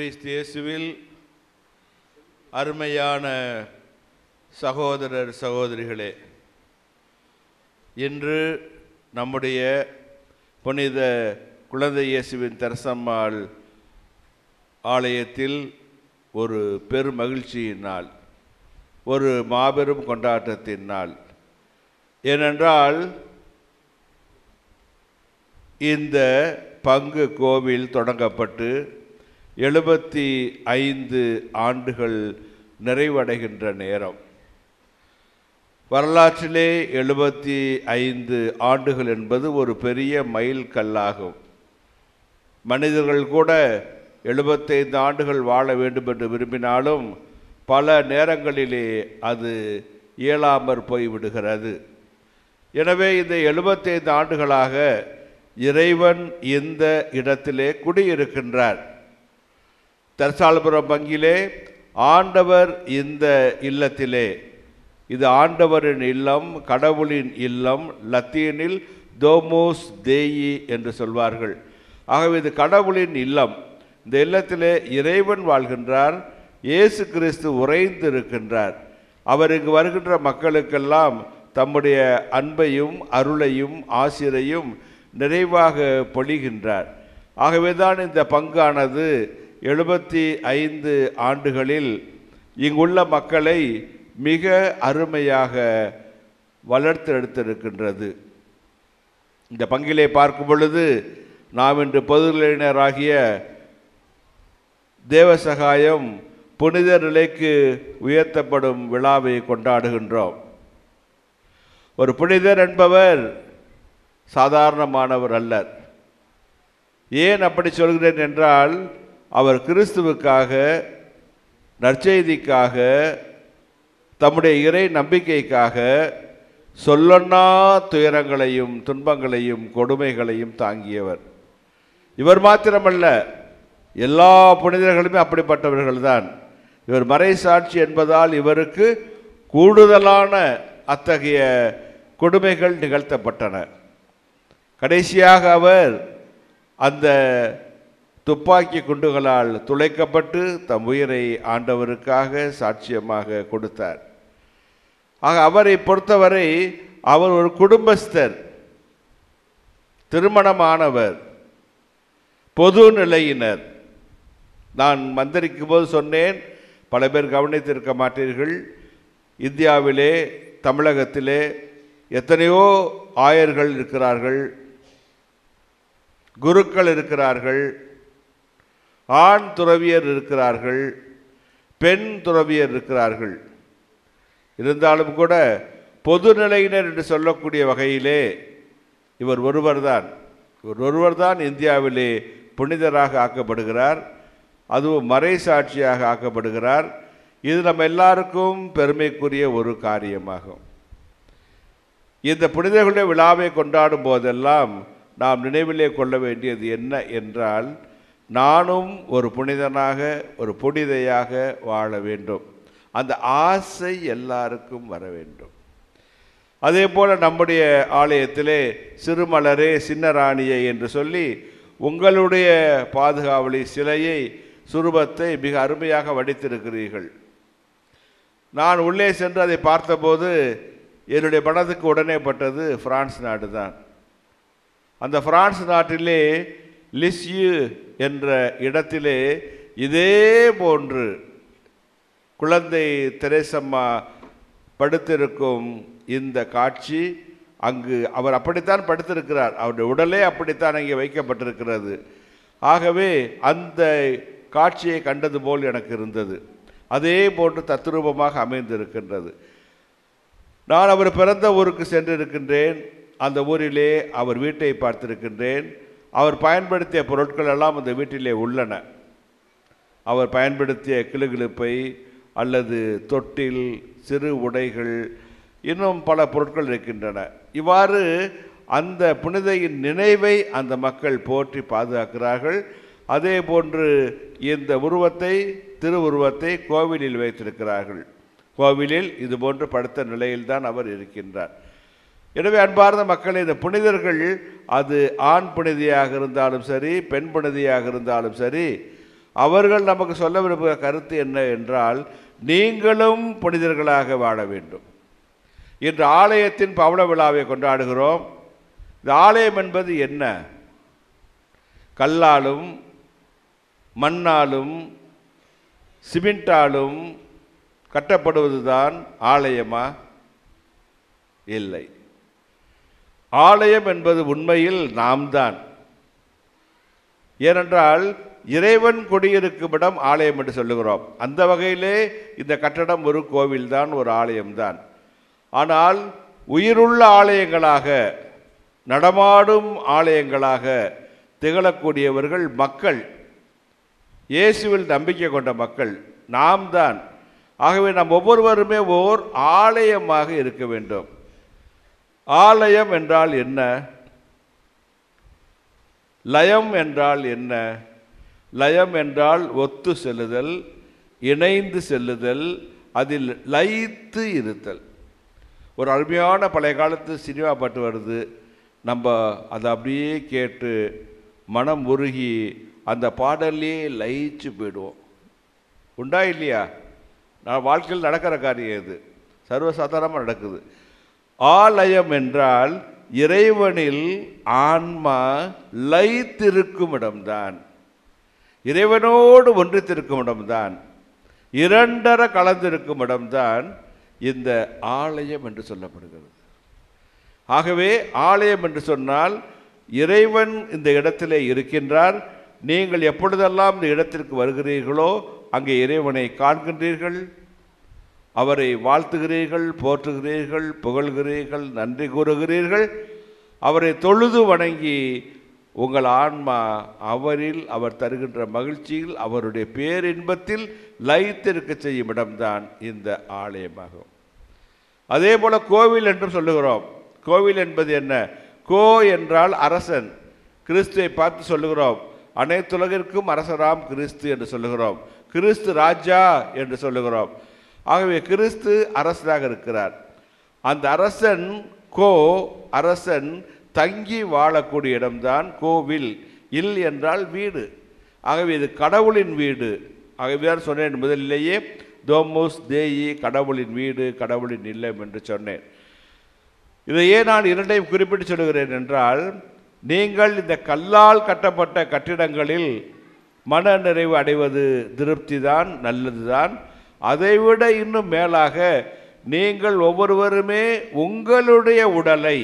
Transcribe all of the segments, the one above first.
கிறிஸ்து இயேசுவில் அருமையான சகோதரர் சகோதரிகளே இன்று நம்முடைய புனித குழந்தை இயேசுவின் தரசம்மாள் ஆலயத்தில் ஒரு பெரும் மகிழ்ச்சியின் நாள் ஒரு மாபெரும் கொண்டாட்டத்தின் நாள் ஏனென்றால் இந்த பங்கு கோவில் தொடங்கப்பட்டு எழுபத்தி ஐந்து ஆண்டுகள் நிறைவடைகின்ற நேரம் வரலாற்றிலே எழுபத்தி ஐந்து ஆண்டுகள் என்பது ஒரு பெரிய மைல் கல்லாகும் மனிதர்கள் கூட எழுபத்தைந்து ஆண்டுகள் வாழ வேண்டும் என்று விரும்பினாலும் பல நேரங்களிலே அது இயலாமற் போய்விடுகிறது எனவே இந்த எழுபத்தைந்து ஆண்டுகளாக இறைவன் இந்த இடத்திலே குடியிருக்கின்றார் தர்சாலபுரம் பங்கிலே ஆண்டவர் இந்த இல்லத்திலே இது ஆண்டவரின் இல்லம் கடவுளின் இல்லம் லத்தீனில் தோமோஸ் தேயி என்று சொல்வார்கள் ஆகவே இது கடவுளின் இல்லம் இந்த இல்லத்திலே இறைவன் வாழ்கின்றார் இயேசு கிறிஸ்து உறைந்து இருக்கின்றார் அவர் இங்கு வருகின்ற மக்களுக்கெல்லாம் தம்முடைய அன்பையும் அருளையும் ஆசிரையும் நிறைவாக பொழிகின்றார் ஆகவே தான் இந்த பங்கானது எழுபத்தி ஐந்து ஆண்டுகளில் இங்குள்ள மக்களை மிக அருமையாக வளர்த்தெடுத்திருக்கின்றது இந்த பங்கிலே பார்க்கும் பொழுது நாம் இன்று பொதுநிலையினராகிய தேவசகாயம் புனித நிலைக்கு உயர்த்தப்படும் விழாவை கொண்டாடுகின்றோம் ஒரு புனிதர் என்பவர் சாதாரணமானவர் அல்லர் ஏன் அப்படி சொல்கிறேன் என்றால் அவர் கிறிஸ்துவுக்காக நற்செய்திக்காக தம்முடைய இறை நம்பிக்கைக்காக சொல்லொன்னா துயரங்களையும் துன்பங்களையும் கொடுமைகளையும் தாங்கியவர் இவர் மாத்திரமல்ல எல்லா புனிதர்களுமே அப்படிப்பட்டவர்கள்தான் இவர் மறை சாட்சி என்பதால் இவருக்கு கூடுதலான அத்தகைய கொடுமைகள் நிகழ்த்தப்பட்டன கடைசியாக அவர் அந்த துப்பாக்கி குண்டுகளால் துளைக்கப்பட்டு தம் உயிரை ஆண்டவருக்காக சாட்சியமாக கொடுத்தார் ஆக அவரை பொறுத்தவரை அவர் ஒரு குடும்பஸ்தர் திருமணமானவர் பொது நிலையினர் நான் மந்திரிக்கும் போது சொன்னேன் பல பேர் கவனித்திருக்க மாட்டீர்கள் இந்தியாவிலே தமிழகத்திலே எத்தனையோ ஆயர்கள் இருக்கிறார்கள் குருக்கள் இருக்கிறார்கள் ஆண் துறவியர் இருக்கிறார்கள் பெண் துறவியர் இருக்கிறார்கள் இருந்தாலும் கூட பொதுநிலையினர் என்று சொல்லக்கூடிய வகையிலே இவர் ஒருவர்தான் இவர் ஒருவர்தான் இந்தியாவிலே புனிதராக ஆக்கப்படுகிறார் அதுவும் மறை சாட்சியாக ஆக்கப்படுகிறார் இது நம்ம எல்லாருக்கும் பெருமைக்குரிய ஒரு காரியமாகும் இந்த புனிதர்களுடைய விழாவை கொண்டாடும் போதெல்லாம் நாம் நினைவிலே கொள்ள வேண்டியது என்ன என்றால் நானும் ஒரு புனிதனாக ஒரு புனிதையாக வாழ வேண்டும் அந்த ஆசை எல்லாருக்கும் வர வேண்டும் அதே போல் நம்முடைய ஆலயத்திலே சிறுமலரே சின்னராணியை என்று சொல்லி உங்களுடைய பாதுகாவலி சிலையை சுரூபத்தை மிக அருமையாக வடித்திருக்கிறீர்கள் நான் உள்ளே சென்று அதை பார்த்தபோது என்னுடைய மனதுக்கு உடனே பட்டது பிரான்ஸ் நாடு தான் அந்த பிரான்ஸ் நாட்டிலே லிஸ்யூ என்ற இடத்திலே இதே போன்று குழந்தை தெரேசம்மா படுத்திருக்கும் இந்த காட்சி அங்கு அவர் அப்படித்தான் படுத்திருக்கிறார் அவருடைய உடலே அப்படித்தான் அங்கே வைக்கப்பட்டிருக்கிறது ஆகவே அந்த காட்சியை கண்டது போல் எனக்கு இருந்தது அதே போன்று தத்ரூபமாக அமைந்திருக்கின்றது நான் அவர் பிறந்த ஊருக்கு சென்றிருக்கின்றேன் அந்த ஊரிலே அவர் வீட்டை பார்த்திருக்கின்றேன் அவர் பயன்படுத்திய பொருட்கள் எல்லாம் அந்த வீட்டிலே உள்ளன அவர் பயன்படுத்திய கிளுகிழுப்பை அல்லது தொட்டில் சிறு உடைகள் இன்னும் பல பொருட்கள் இருக்கின்றன இவ்வாறு அந்த புனிதையின் நினைவை அந்த மக்கள் போற்றி பாதுகாக்கிறார்கள் அதே போன்று இந்த உருவத்தை திருவுருவத்தை கோவிலில் வைத்திருக்கிறார்கள் கோவிலில் இது போன்று படுத்த நிலையில்தான் அவர் இருக்கின்றார் எனவே அன்பார்ந்த மக்களே இந்த புனிதர்கள் அது ஆண் புனிதியாக இருந்தாலும் சரி பெண் புனிதியாக இருந்தாலும் சரி அவர்கள் நமக்கு சொல்ல விரும்புகிற கருத்து என்ன என்றால் நீங்களும் புனிதர்களாக வாழ வேண்டும் இன்று ஆலயத்தின் பவள விழாவை கொண்டாடுகிறோம் இந்த ஆலயம் என்பது என்ன கல்லாலும் மண்ணாலும் சிமெண்டாலும் கட்டப்படுவதுதான் ஆலயமா இல்லை ஆலயம் என்பது உண்மையில் நாம் தான் ஏனென்றால் இறைவன் குடியிருக்கும் இடம் ஆலயம் என்று சொல்லுகிறோம் அந்த வகையிலே இந்த கட்டடம் ஒரு கோவில்தான் ஒரு ஆலயம்தான் ஆனால் உயிருள்ள ஆலயங்களாக நடமாடும் ஆலயங்களாக திகழக்கூடியவர்கள் மக்கள் இயேசுவில் நம்பிக்கை கொண்ட மக்கள் நாம் தான் ஆகவே நாம் ஒவ்வொருவருமே ஓர் ஆலயமாக இருக்க வேண்டும் ஆலயம் என்றால் என்ன லயம் என்றால் என்ன லயம் என்றால் ஒத்து செல்லுதல் இணைந்து செல்லுதல் அதில் லயித்து இருத்தல் ஒரு அருமையான பழைய காலத்து சினிமா பாட்டு வருது நம்ம அதை அப்படியே கேட்டு மனம் உருகி அந்த பாடல்லே லயிச்சு போயிடுவோம் உண்டா இல்லையா நான் வாழ்க்கையில் நடக்கிற காரியம் இது சர்வசாதாரணமாக நடக்குது ஆலயம் என்றால் இறைவனில் ஆன்மா லயித்திருக்கும் இடம்தான் இறைவனோடு ஒன்றித்திருக்கும் இடம்தான் இரண்டர கலந்திருக்கும் இடம்தான் இந்த ஆலயம் என்று சொல்லப்படுகிறது ஆகவே ஆலயம் என்று சொன்னால் இறைவன் இந்த இடத்திலே இருக்கின்றார் நீங்கள் எப்பொழுதெல்லாம் இந்த இடத்திற்கு வருகிறீர்களோ அங்கே இறைவனை காண்கின்றீர்கள் அவரை வாழ்த்துகிறீர்கள் போற்றுகிறீர்கள் புகழ்கிறீர்கள் நன்றி கூறுகிறீர்கள் அவரை தொழுது வணங்கி உங்கள் ஆன்மா அவரில் அவர் தருகின்ற மகிழ்ச்சியில் அவருடைய பேரின்பத்தில் லயித்திருக்க செய்யும் இடம்தான் இந்த ஆலயமாகும் அதே போல கோவில் என்றும் சொல்லுகிறோம் கோவில் என்பது என்ன கோ என்றால் அரசன் கிறிஸ்துவை பார்த்து சொல்லுகிறோம் அனைத்துலகிற்கும் அரசராம் கிறிஸ்து என்று சொல்லுகிறோம் கிறிஸ்து ராஜா என்று சொல்லுகிறோம் ஆகவே கிறிஸ்து அரசராக இருக்கிறார் அந்த அரசன் கோ அரசன் தங்கி வாழக்கூடிய இடம்தான் கோவில் இல் என்றால் வீடு ஆகவே இது கடவுளின் வீடு ஆகவே தான் சொன்னேன் முதலிலேயே தோமோஸ் தேயி கடவுளின் வீடு கடவுளின் இல்லம் என்று சொன்னேன் இதையே நான் இரண்டையும் குறிப்பிட்டு சொல்கிறேன் என்றால் நீங்கள் இந்த கல்லால் கட்டப்பட்ட கட்டிடங்களில் மன நிறைவு அடைவது திருப்தி தான் நல்லதுதான் அதைவிட இன்னும் மேலாக நீங்கள் ஒவ்வொருவருமே உங்களுடைய உடலை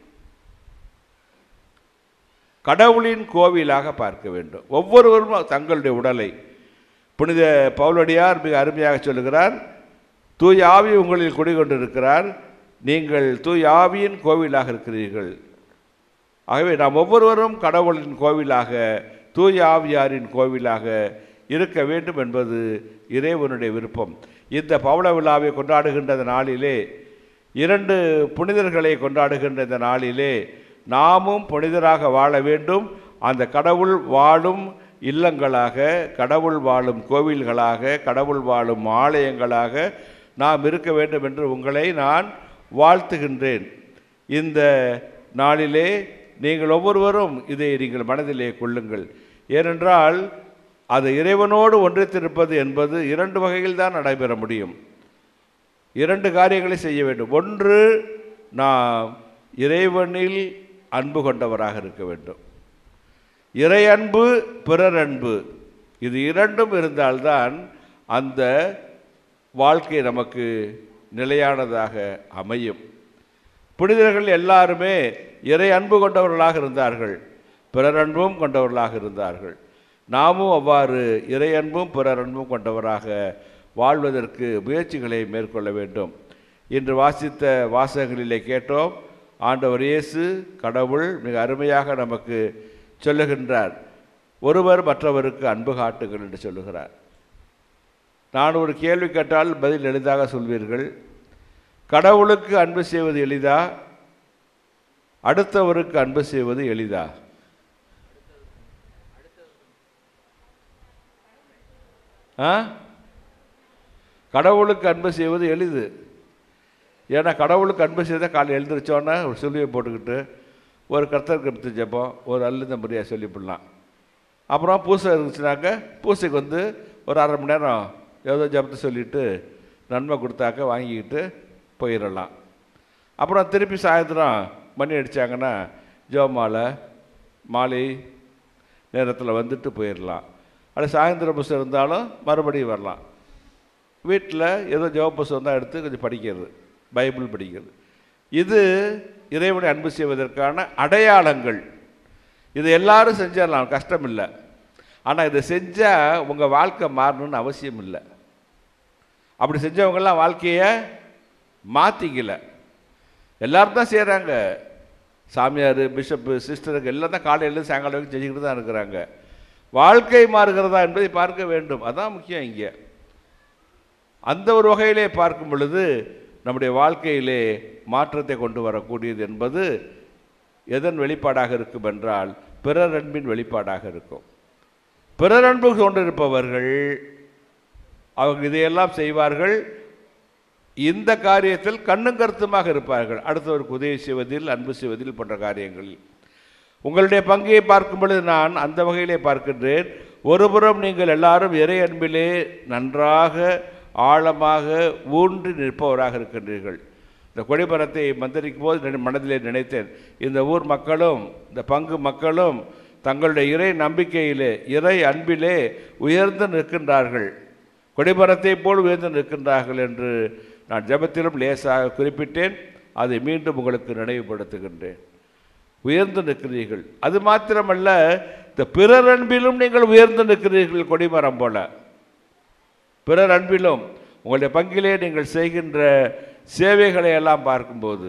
கடவுளின் கோவிலாக பார்க்க வேண்டும் ஒவ்வொருவரும் தங்களுடைய உடலை புனித பவுலடியார் மிக அருமையாக சொல்லுகிறார் தூய் ஆவி உங்களில் குடிகொண்டிருக்கிறார் நீங்கள் தூய் ஆவியின் கோவிலாக இருக்கிறீர்கள் ஆகவே நாம் ஒவ்வொருவரும் கடவுளின் கோவிலாக தூய் ஆவியாரின் கோவிலாக இருக்க வேண்டும் என்பது இறைவனுடைய விருப்பம் இந்த பவள விழாவை கொண்டாடுகின்ற இந்த நாளிலே இரண்டு புனிதர்களை கொண்டாடுகின்ற இந்த நாளிலே நாமும் புனிதராக வாழ வேண்டும் அந்த கடவுள் வாழும் இல்லங்களாக கடவுள் வாழும் கோவில்களாக கடவுள் வாழும் ஆலயங்களாக நாம் இருக்க வேண்டும் என்று உங்களை நான் வாழ்த்துகின்றேன் இந்த நாளிலே நீங்கள் ஒவ்வொருவரும் இதை நீங்கள் மனதிலே கொள்ளுங்கள் ஏனென்றால் அது இறைவனோடு ஒன்றித்திருப்பது என்பது இரண்டு வகையில் தான் நடைபெற முடியும் இரண்டு காரியங்களை செய்ய வேண்டும் ஒன்று நாம் இறைவனில் அன்பு கொண்டவராக இருக்க வேண்டும் இறை அன்பு பிறர் அன்பு இது இரண்டும் இருந்தால்தான் அந்த வாழ்க்கை நமக்கு நிலையானதாக அமையும் புனிதர்கள் எல்லாருமே இறை அன்பு கொண்டவர்களாக இருந்தார்கள் பிறர் அன்பும் கொண்டவர்களாக இருந்தார்கள் நாமும் அவ்வாறு இறை அன்பும் பிறர் அன்பும் கொண்டவராக வாழ்வதற்கு முயற்சிகளை மேற்கொள்ள வேண்டும் இன்று வாசித்த வாசகங்களிலே கேட்டோம் ஆண்டவர் இயேசு கடவுள் மிக அருமையாக நமக்கு சொல்லுகின்றார் ஒருவர் மற்றவருக்கு அன்பு காட்டுங்கள் என்று சொல்லுகிறார் நான் ஒரு கேள்வி கேட்டால் பதில் எளிதாக சொல்வீர்கள் கடவுளுக்கு அன்பு செய்வது எளிதா அடுத்தவருக்கு அன்பு செய்வது எளிதா ஆ கடவுளுக்கு அன்பு செய்வது எளிது ஏன்னா கடவுளுக்கு அன்பு செய்தால் காலை எழுந்திரிச்சோன்னே ஒரு சிலுவையை போட்டுக்கிட்டு ஒரு கர்த்தர் கிருப்தி ஜெபம் ஒரு அல்லு தம்பரியாக சொல்லிவிடலாம் அப்புறம் பூசை இருந்துச்சுனாக்க பூசைக்கு வந்து ஒரு அரை மணி நேரம் ஏதோ ஜபத்தை சொல்லிட்டு நன்மை கொடுத்தாக்க வாங்கிக்கிட்டு போயிடலாம் அப்புறம் திருப்பி சாயந்தரம் மணி அடித்தாங்கன்னா ஜோமாலை மாலை நேரத்தில் வந்துட்டு போயிடலாம் அது சாயந்தர புஸ்தகம் இருந்தாலும் மறுபடியும் வரலாம் வீட்டில் ஏதோ ஜெப புஸ்தகம் தான் எடுத்து கொஞ்சம் படிக்கிறது பைபிள் படிக்கிறது இது இறைவனை அன்பு செய்வதற்கான அடையாளங்கள் இது எல்லாரும் செஞ்சிடலாம் கஷ்டம் இல்லை ஆனால் இதை செஞ்சால் உங்கள் வாழ்க்கை மாறணும்னு அவசியம் இல்லை அப்படி செஞ்சவங்கெல்லாம் வாழ்க்கையை மாற்றிக்கல எல்லாரும் தான் செய்கிறாங்க சாமியார் பிஷப்பு சிஸ்டருக்கு எல்லாம் தான் காலையிலேருந்து சாயங்காலம் வரைக்கும் செஞ்சுக்கிட்டு தான் இருக்கிறாங்க வாழ்க்கை மாறுகிறதா என்பதை பார்க்க வேண்டும் அதான் முக்கியம் இங்கே அந்த ஒரு வகையிலே பார்க்கும் பொழுது நம்முடைய வாழ்க்கையிலே மாற்றத்தை கொண்டு வரக்கூடியது என்பது எதன் வெளிப்பாடாக இருக்கும் என்றால் பிறர் அன்பின் வெளிப்பாடாக இருக்கும் பிறர் அன்பு கொண்டிருப்பவர்கள் அவங்க இதையெல்லாம் செய்வார்கள் இந்த காரியத்தில் கண்ணும் கருத்துமாக இருப்பார்கள் அடுத்தவருக்கு உதவி செய்வதில் அன்பு செய்வதில் போன்ற காரியங்களில் உங்களுடைய பங்கை பார்க்கும் பொழுது நான் அந்த வகையிலே பார்க்கின்றேன் ஒருபுறம் நீங்கள் எல்லாரும் இறை அன்பிலே நன்றாக ஆழமாக ஊன்றி நிற்பவராக இருக்கின்றீர்கள் இந்த கொடிமரத்தை மந்திரிக்கும் போது நினை- மனதிலே நினைத்தேன் இந்த ஊர் மக்களும் இந்த பங்கு மக்களும் தங்களுடைய இறை நம்பிக்கையிலே இறை அன்பிலே உயர்ந்து நிற்கின்றார்கள் கொடிமரத்தை போல் உயர்ந்து நிற்கின்றார்கள் என்று நான் ஜெபத்திலும் லேசாக குறிப்பிட்டேன் அதை மீண்டும் உங்களுக்கு நினைவுபடுத்துகின்றேன் உயர்ந்து நிற்கிறீர்கள் அது மாத்திரமல்ல இந்த பிறர் அன்பிலும் நீங்கள் உயர்ந்து நிற்கிறீர்கள் கொடிமரம் போல பிறர் அன்பிலும் உங்களுடைய பங்கிலே நீங்கள் செய்கின்ற சேவைகளை எல்லாம் பார்க்கும்போது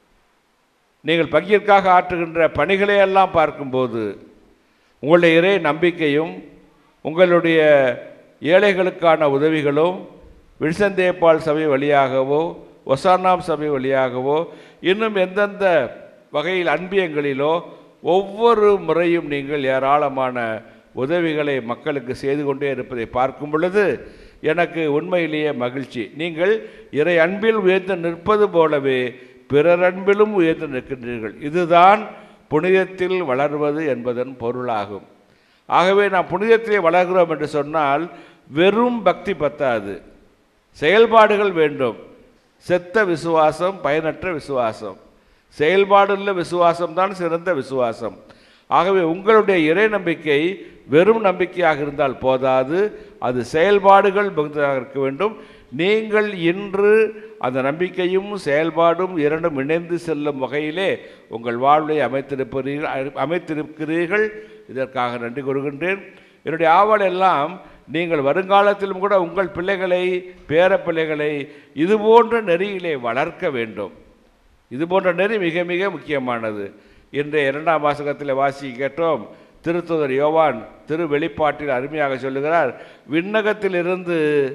நீங்கள் பங்கிற்காக ஆற்றுகின்ற பணிகளை எல்லாம் பார்க்கும்போது உங்களுடைய இறை நம்பிக்கையும் உங்களுடைய ஏழைகளுக்கான உதவிகளும் வில்சந்தேப்பால் சபை வழியாகவோ ஒசானாம் சபை வழியாகவோ இன்னும் எந்தெந்த வகையில் அன்பியங்களிலோ ஒவ்வொரு முறையும் நீங்கள் ஏராளமான உதவிகளை மக்களுக்கு செய்து கொண்டே இருப்பதை பார்க்கும் பொழுது எனக்கு உண்மையிலேயே மகிழ்ச்சி நீங்கள் இறை அன்பில் உயர்ந்து நிற்பது போலவே பிறர் அன்பிலும் உயர்ந்து நிற்கின்றீர்கள் இதுதான் புனிதத்தில் வளர்வது என்பதன் பொருளாகும் ஆகவே நாம் புனிதத்திலே வளர்கிறோம் என்று சொன்னால் வெறும் பக்தி பத்தாது செயல்பாடுகள் வேண்டும் செத்த விசுவாசம் பயனற்ற விசுவாசம் செயல்பாடுள்ள விசுவாசம் தான் சிறந்த விசுவாசம் ஆகவே உங்களுடைய இறை நம்பிக்கை வெறும் நம்பிக்கையாக இருந்தால் போதாது அது செயல்பாடுகள் மிகுந்ததாக இருக்க வேண்டும் நீங்கள் இன்று அந்த நம்பிக்கையும் செயல்பாடும் இரண்டும் இணைந்து செல்லும் வகையிலே உங்கள் வாழ்வை அமைத்திருப்பீர்கள் அமைத்திருக்கிறீர்கள் இதற்காக நன்றி கூறுகின்றேன் என்னுடைய ஆவல் எல்லாம் நீங்கள் வருங்காலத்திலும் கூட உங்கள் பிள்ளைகளை பேர பிள்ளைகளை இது போன்ற நெறியிலே வளர்க்க வேண்டும் இது போன்ற நெறி மிக மிக முக்கியமானது இன்றைய இரண்டாம் வாசகத்தில் வாசி கேட்டோம் திருத்துதர் யோவான் திரு வெளிப்பாட்டில் அருமையாக சொல்லுகிறார் விண்ணகத்திலிருந்து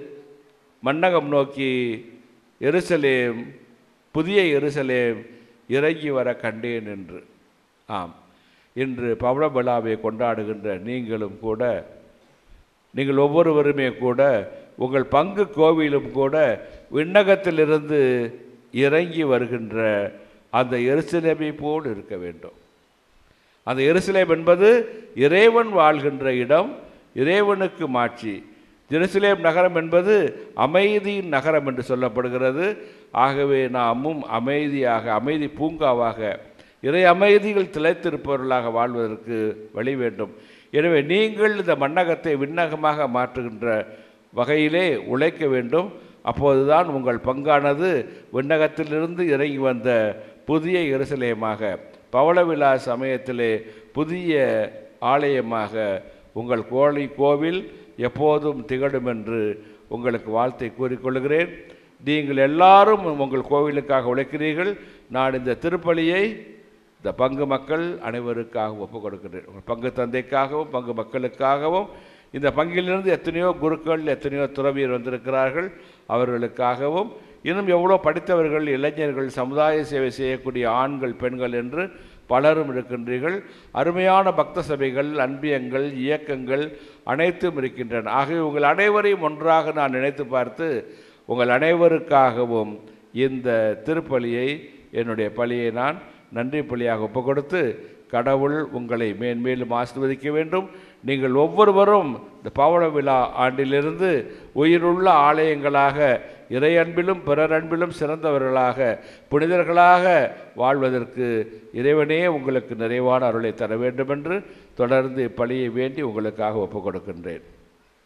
மன்னகம் நோக்கி எருசலேம் புதிய எருசலேம் இறங்கி வர கண்டேன் என்று ஆம் இன்று பவள விழாவை கொண்டாடுகின்ற நீங்களும் கூட நீங்கள் ஒவ்வொருவருமே கூட உங்கள் பங்கு கோவிலும் கூட விண்ணகத்திலிருந்து இறங்கி வருகின்ற அந்த எருசலேமை போல் இருக்க வேண்டும் அந்த எருசலேம் என்பது இறைவன் வாழ்கின்ற இடம் இறைவனுக்கு மாட்சி ஜெருசலேம் நகரம் என்பது அமைதியின் நகரம் என்று சொல்லப்படுகிறது ஆகவே நாமும் அமைதியாக அமைதி பூங்காவாக இறை அமைதிகள் திளைத்திருப்பவர்களாக வாழ்வதற்கு வழி வேண்டும் எனவே நீங்கள் இந்த மண்ணகத்தை விண்ணகமாக மாற்றுகின்ற வகையிலே உழைக்க வேண்டும் அப்போதுதான் உங்கள் பங்கானது விண்ணகத்திலிருந்து இறங்கி வந்த புதிய எருசலேமாக பவள விழா சமயத்திலே புதிய ஆலயமாக உங்கள் கோழி கோவில் எப்போதும் திகழும் என்று உங்களுக்கு வாழ்த்தை கூறிக்கொள்கிறேன் நீங்கள் எல்லாரும் உங்கள் கோவிலுக்காக உழைக்கிறீர்கள் நான் இந்த திருப்பலியை இந்த பங்கு மக்கள் அனைவருக்காக ஒப்புக் கொடுக்கிறேன் உங்கள் பங்கு தந்தைக்காகவும் பங்கு மக்களுக்காகவும் இந்த பங்கிலிருந்து எத்தனையோ குருக்கள் எத்தனையோ துறவியர் வந்திருக்கிறார்கள் அவர்களுக்காகவும் இன்னும் எவ்வளோ படித்தவர்கள் இளைஞர்கள் சமுதாய சேவை செய்யக்கூடிய ஆண்கள் பெண்கள் என்று பலரும் இருக்கின்றீர்கள் அருமையான பக்த சபைகள் அன்பியங்கள் இயக்கங்கள் அனைத்தும் இருக்கின்றன ஆகவே உங்கள் அனைவரையும் ஒன்றாக நான் நினைத்து பார்த்து உங்கள் அனைவருக்காகவும் இந்த திருப்பலியை என்னுடைய பலியை நான் நன்றி பலியாக ஒப்புக் கொடுத்து கடவுள் உங்களை மேன்மேலும் ஆசீர்வதிக்க வேண்டும் நீங்கள் ஒவ்வொருவரும் இந்த பவள விழா ஆண்டிலிருந்து உயிருள்ள ஆலயங்களாக இறை அன்பிலும் பிறர் அன்பிலும் சிறந்தவர்களாக புனிதர்களாக வாழ்வதற்கு இறைவனே உங்களுக்கு நிறைவான அருளை தர வேண்டும் என்று தொடர்ந்து இப்பணியை வேண்டி உங்களுக்காக ஒப்புக் கொடுக்கின்றேன்